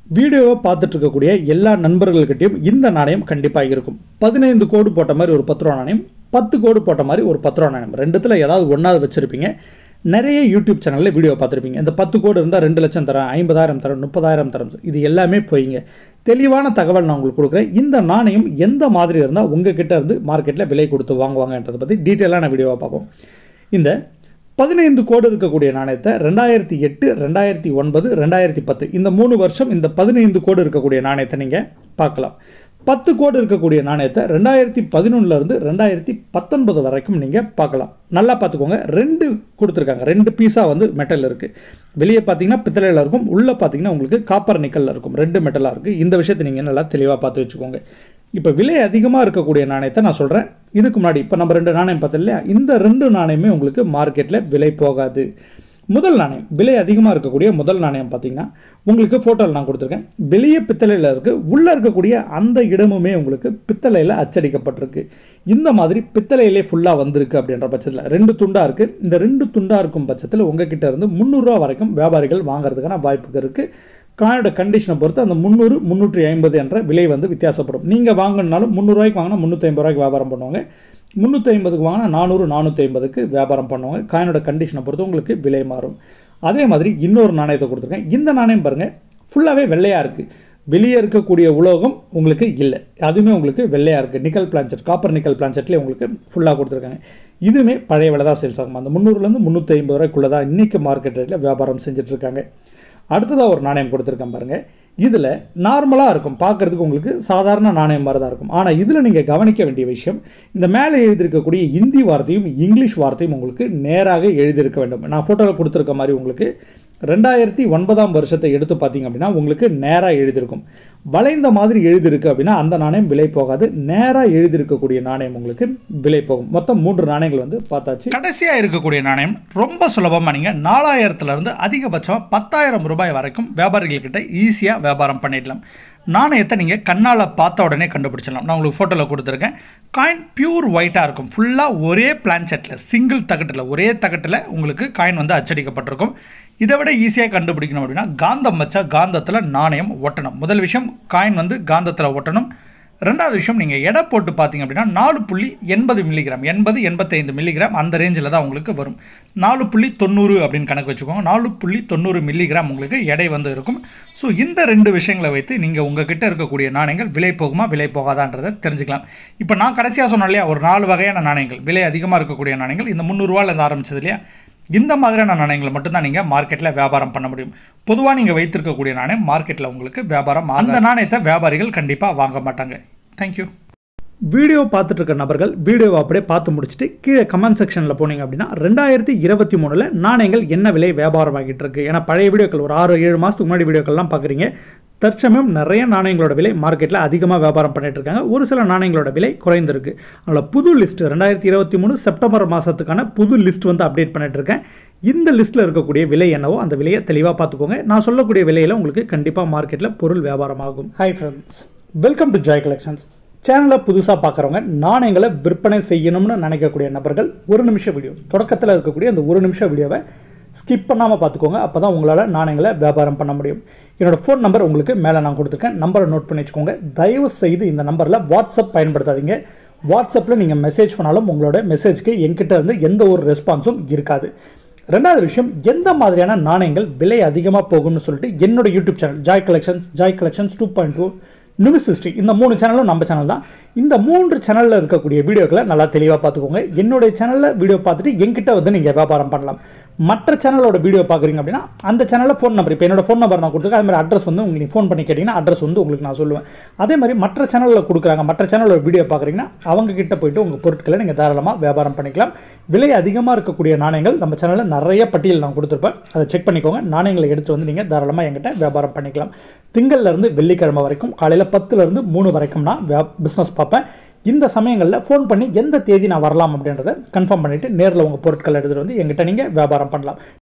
வீடியோவை பார்த்துட்டு இருக்கக்கூடிய எல்லா நண்பர்கள்கிட்டயும் இந்த நாணயம் கண்டிப்பாக இருக்கும் பதினைந்து கோடு போட்ட மாதிரி ஒரு பத்து ரூபா நாணயம் பத்து கோடு போட்ட மாதிரி ஒரு பத்து ரூபா நாணயம் ரெண்டுத்தில் ஏதாவது ஒன்றாவது வச்சுருப்பீங்க நிறைய யூடியூப் சேனலில் வீடியோ பார்த்துருப்பீங்க இந்த பத்து கோடு இருந்தால் ரெண்டு லட்சம் தரேன் ஐம்பதாயிரம் தரேன் முப்பதாயிரம் தரேன் இது எல்லாமே போயிங்க தெளிவான தகவல் நான் உங்களுக்கு கொடுக்குறேன் இந்த நாணயம் எந்த மாதிரி இருந்தால் உங்கள் கிட்ட இருந்து மார்க்கெட்டில் விலை கொடுத்து வாங்குவாங்கன்றதை பற்றி டீட்டெயிலான வீடியோவை பார்ப்போம் இந்த பதினைந்து கோடு இருக்கக்கூடிய நாணயத்தை ரெண்டாயிரத்தி எட்டு ரெண்டாயிரத்தி ஒன்பது ரெண்டாயிரத்தி பத்து இந்த மூணு வருஷம் இந்த பதினைந்து கோடு இருக்கக்கூடிய நாணயத்தை நீங்கள் பார்க்கலாம் பத்து கோடு இருக்கக்கூடிய நாணயத்தை ரெண்டாயிரத்தி பதினொன்றுலேருந்து ரெண்டாயிரத்தி பத்தொன்பது வரைக்கும் நீங்கள் பார்க்கலாம் நல்லா பார்த்துக்கோங்க ரெண்டு கொடுத்துருக்காங்க ரெண்டு பீஸாக வந்து மெட்டல் இருக்குது வெளியே பார்த்தீங்கன்னா பித்தளையில் இருக்கும் உள்ளே பார்த்தீங்கன்னா உங்களுக்கு காப்பர் நிக்கலில் இருக்கும் ரெண்டு மெட்டலாக இருக்குது இந்த விஷயத்தை நீங்கள் நல்லா தெளிவாக பார்த்து வச்சுக்கோங்க இப்போ விலை அதிகமாக இருக்கக்கூடிய நாணயத்தை நான் சொல்கிறேன் இதுக்கு முன்னாடி இப்போ நம்ம ரெண்டு நாணயம் பார்த்தோம் இல்லையா இந்த ரெண்டு நாணயமே உங்களுக்கு மார்க்கெட்டில் விலை போகாது முதல் நாணயம் விலை அதிகமாக இருக்கக்கூடிய முதல் நாணயம் பார்த்தீங்கன்னா உங்களுக்கு ஃபோட்டோவில் நான் கொடுத்துருக்கேன் வெளியே பித்தளையில் இருக்குது உள்ளே இருக்கக்கூடிய அந்த இடமுமே உங்களுக்கு பித்தளையில் அச்சடிக்கப்பட்டிருக்கு இந்த மாதிரி பித்தளையிலே ஃபுல்லாக வந்திருக்கு அப்படின்ற பட்சத்தில் ரெண்டு துண்டாக இருக்குது இந்த ரெண்டு துண்டாக இருக்கும் பட்சத்தில் உங்ககிட்ட இருந்து முந்நூறுரூவா வரைக்கும் வியாபாரிகள் வாங்குறதுக்கான வாய்ப்புகள் இருக்குது காயோட கண்டிஷனை பொறுத்து அந்த முந்நூறு முந்நூற்றி ஐம்பது என்ற விலை வந்து வித்தியாசப்படும் நீங்கள் வாங்கினாலும் முந்நூறுரூவாய்க்கு வாங்கினா முந்நூற்றி ஐம்பது ரூபாய்க்கு வியாபாரம் பண்ணுவாங்க முந்நூற்றி ஐம்பதுக்கு வாங்கினா நானூறு நானூற்றி ஐம்பதுக்கு வியாபாரம் பண்ணுவாங்க காயினோட கண்டிஷனை பொறுத்து உங்களுக்கு விலை மாறும் அதே மாதிரி இன்னொரு நாணயத்தை கொடுத்துருக்கேன் இந்த நாணயம் பாருங்கள் ஃபுல்லாகவே வெள்ளையாக இருக்குது வெளியே இருக்கக்கூடிய உலோகம் உங்களுக்கு இல்லை அதுவுமே உங்களுக்கு வெள்ளையாக இருக்குது நிக்கல் பிளான்செட் காப்பர் நிக்கல் பிளான்செட்லேயே உங்களுக்கு ஃபுல்லாக கொடுத்துருக்காங்க இதுவுமே பழைய விலை தான் சேல்ஸ் ஆகும் அந்த முந்நூறுலேருந்து முந்நூற்றி ஐம்பது ரூபாய்க்குள்ளே தான் இன்றைக்கி மார்க்கெட் ரேட்டில் வியாபாரம் செஞ்சுட்ருக்காங்க அடுத்ததாக ஒரு நாணயம் கொடுத்துருக்கேன் பாருங்கள் இதில் நார்மலாக இருக்கும் பார்க்குறதுக்கு உங்களுக்கு சாதாரண நாணயம் மாதிரி தான் இருக்கும் ஆனால் இதில் நீங்கள் கவனிக்க வேண்டிய விஷயம் இந்த மேலே எழுதியிருக்கக்கூடிய இந்தி வார்த்தையும் இங்கிலீஷ் வார்த்தையும் உங்களுக்கு நேராக எழுதியிருக்க வேண்டும் நான் ஃபோட்டோவில் கொடுத்துருக்க மாதிரி உங்களுக்கு ரெண்டாயிரத்தி ஒன்பதாம் வருஷத்தை எடுத்து பார்த்தீங்க அப்படின்னா உங்களுக்கு நேராக எழுதியிருக்கும் வளைந்த மாதிரி எழுதியிருக்கு அப்படின்னா அந்த நாணயம் விலை போகாது நேராக எழுதியிருக்கக்கூடிய நாணயம் உங்களுக்கு விலை போகும் மொத்தம் மூன்று நாணயங்கள் வந்து பார்த்தாச்சு கடைசியாக இருக்கக்கூடிய நாணயம் ரொம்ப சுலபமாக நீங்கள் நாலாயிரத்துலேருந்து அதிகபட்சம் பத்தாயிரம் ரூபாய் வரைக்கும் வியாபாரிகள்கிட்ட ஈஸியாக வியாபாரம் பண்ணிடலாம் நாணயத்தை நீங்கள் கண்ணால் பார்த்த உடனே கண்டுபிடிச்சிடலாம் நான் உங்களுக்கு ஃபோட்டோவில் கொடுத்துருக்கேன் காயின் பியூர் ஒயிட்டாக இருக்கும் ஃபுல்லாக ஒரே பிளான்செட்டில் சிங்கிள் தகட்டில் ஒரே தகட்டில் உங்களுக்கு காயின் வந்து அச்சடிக்கப்பட்டிருக்கும் இதை விட ஈஸியாக கண்டுபிடிக்கணும் அப்படின்னா காந்தம் வச்சா காந்தத்தில் நாணயம் ஒட்டணும் முதல் விஷயம் காயின் வந்து காந்தத்தில் ஒட்டணும் ரெண்டாவது விஷயம் நீங்கள் எடை போட்டு பார்த்தீங்க அப்படின்னா நாலு புள்ளி எண்பது மில்லிகிராம் எண்பது எண்பத்தைந்து மில்லிகிராம் அந்த ரேஞ்சில் தான் உங்களுக்கு வரும் நாலு புள்ளி தொண்ணூறு அப்படின்னு கணக்கு வச்சுக்கோங்க நாலு புள்ளி தொண்ணூறு மில்லிகிராம் உங்களுக்கு எடை வந்து இருக்கும் ஸோ இந்த ரெண்டு விஷயங்களை வைத்து நீங்கள் உங்கள் கிட்ட இருக்கக்கூடிய நாணயங்கள் விலை போகுமா விலை போகாதான்றதை தெரிஞ்சுக்கலாம் இப்போ நான் கடைசியாக சொன்னேன் இல்லையா ஒரு நாலு வகையான நாணயங்கள் விலை அதிகமாக இருக்கக்கூடிய நாணயங்கள் இந்த முந்நூறுரூவாலேருந்து ஆரம்பிச்சது இல்லையா இந்த மாதிரியான நாணயங்களை மட்டும்தான் நீங்கள் மார்க்கெட்டில் வியாபாரம் பண்ண முடியும் பொதுவாக நீங்கள் வைத்திருக்கக்கூடிய நாணயம் மார்க்கெட்டில் உங்களுக்கு வியாபாரம் அந்த நாணயத்தை வியாபாரிகள் கண்டிப்பாக வாங்க மாட்டாங்க தேங்க்யூ வீடியோ பார்த்துட்டு இருக்க நபர்கள் வீடியோவை அப்படியே பார்த்து முடிச்சுட்டு கீழே கமெண்ட் செக்ஷனில் போனீங்க அப்படின்னா ரெண்டாயிரத்தி இருபத்தி மூணில் நாணயங்கள் என்ன விலை வியாபாரம் ஆகிட்டு இருக்கு ஏன்னா பழைய வீடியோக்கள் ஒரு ஆறு ஏழு மாதத்துக்கு முன்னாடி வீடியோக்கள்லாம் பார்க்குறீங்க தற்சமயம் நிறைய நாணயங்களோட விலை மார்க்கெட்டில் அதிகமாக வியாபாரம் பண்ணிட்டு இருக்காங்க ஒரு சில நாணயங்களோட விலை குறைந்திருக்கு அதில் புது லிஸ்ட் ரெண்டாயிரத்தி இருபத்தி மூணு செப்டம்பர் மாதத்துக்கான புது லிஸ்ட் வந்து அப்டேட் பண்ணிட்டு இருக்கேன் இந்த லிஸ்ட்டில் இருக்கக்கூடிய விலை என்னவோ அந்த விலையை தெளிவாக பார்த்துக்கோங்க நான் சொல்லக்கூடிய விலையில் உங்களுக்கு கண்டிப்பாக மார்க்கெட்டில் பொருள் வியாபாரம் ஆகும் hi friends welcome to Joy collections சேனலை புதுசாக பார்க்குறவங்க நாணயங்களை விற்பனை செய்யணும்னு நினைக்கக்கூடிய நபர்கள் ஒரு நிமிஷம் வீடியோ தொடக்கத்தில் இருக்கக்கூடிய அந்த ஒரு நிமிஷம் வீடியோவை ஸ்கிப் பண்ணாமல் பார்த்துக்கோங்க அப்போ தான் உங்களால் நாணயங்களை வியாபாரம் பண்ண முடியும் என்னோடய ஃபோன் நம்பர் உங்களுக்கு மேலே நான் கொடுத்துருக்கேன் நம்பரை நோட் பண்ணி வச்சுக்கோங்க தயவு செய்து இந்த நம்பரில் வாட்ஸ்அப் பயன்படுத்தாதீங்க வாட்ஸ்அப்பில் நீங்கள் மெசேஜ் பண்ணாலும் உங்களோட மெசேஜ்க்கு என்கிட்ட இருந்து எந்த ஒரு ரெஸ்பான்ஸும் இருக்காது ரெண்டாவது விஷயம் எந்த மாதிரியான நாணயங்கள் விலை அதிகமாக போகும்னு சொல்லிட்டு என்னோட YouTube channel Joy collections Joy collections two point two news history இந்த மூணு சேனலும் நம்ம சேனல் தான் இந்த மூன்று சேனலில் இருக்கக்கூடிய வீடியோக்களை நல்லா தெளிவாக பார்த்துக்கோங்க என்னுடைய சேனலில் வீடியோ பார்த்துட்டு என்கிட்ட வந்து நீங்கள் வியாபாரம் பண்ணலாம் மற்ற சேனலோட வீடியோ பார்க்குறீங்க அப்படின்னா அந்த சேனலில் ஃபோன் நம்பர் இப்போ என்னோட ஃபோன் நம்பர் நான் கொடுத்துருக்கேன் அது மாதிரி அட்ரஸ் வந்து உங்களுக்கு ஃபோன் பண்ணி கேட்டிங்கன்னா அட்ரஸ் வந்து உங்களுக்கு நான் சொல்லுவேன் அதே மாதிரி மற்ற சேனலில் கொடுக்குறாங்க மற்ற சேனலோட வீடியோ பார்க்குறீங்கன்னா அவங்க கிட்ட போயிட்டு உங்கள் பொருட்களை நீங்கள் தாராளமாக வியாபாரம் பண்ணிக்கலாம் விலை அதிகமாக இருக்கக்கூடிய நாணயங்கள் நம்ம சேனலில் நிறைய பட்டியல் நான் கொடுத்துருப்பேன் அதை செக் பண்ணிக்கோங்க நாணயங்களை எடுத்து வந்து நீங்கள் தாராளமாக எங்கிட்ட வியாபாரம் பண்ணிக்கலாம் திங்கள்லேருந்து வெள்ளிக்கிழமை வரைக்கும் காலையில் பத்துலேருந்து மூணு வரைக்கும் நான் வியா பிஸ்னஸ் பார்ப்பேன் இந்த சமயங்களில் ஃபோன் பண்ணி எந்த தேதி நான் வரலாம் அப்படின்றத கன்ஃபார்ம் பண்ணிவிட்டு நேரில் உங்கள் பொருட்களை எடுத்துகிட்டு வந்து எங்கிட்ட நீங்கள் வியாபாரம் பண்ணலாம்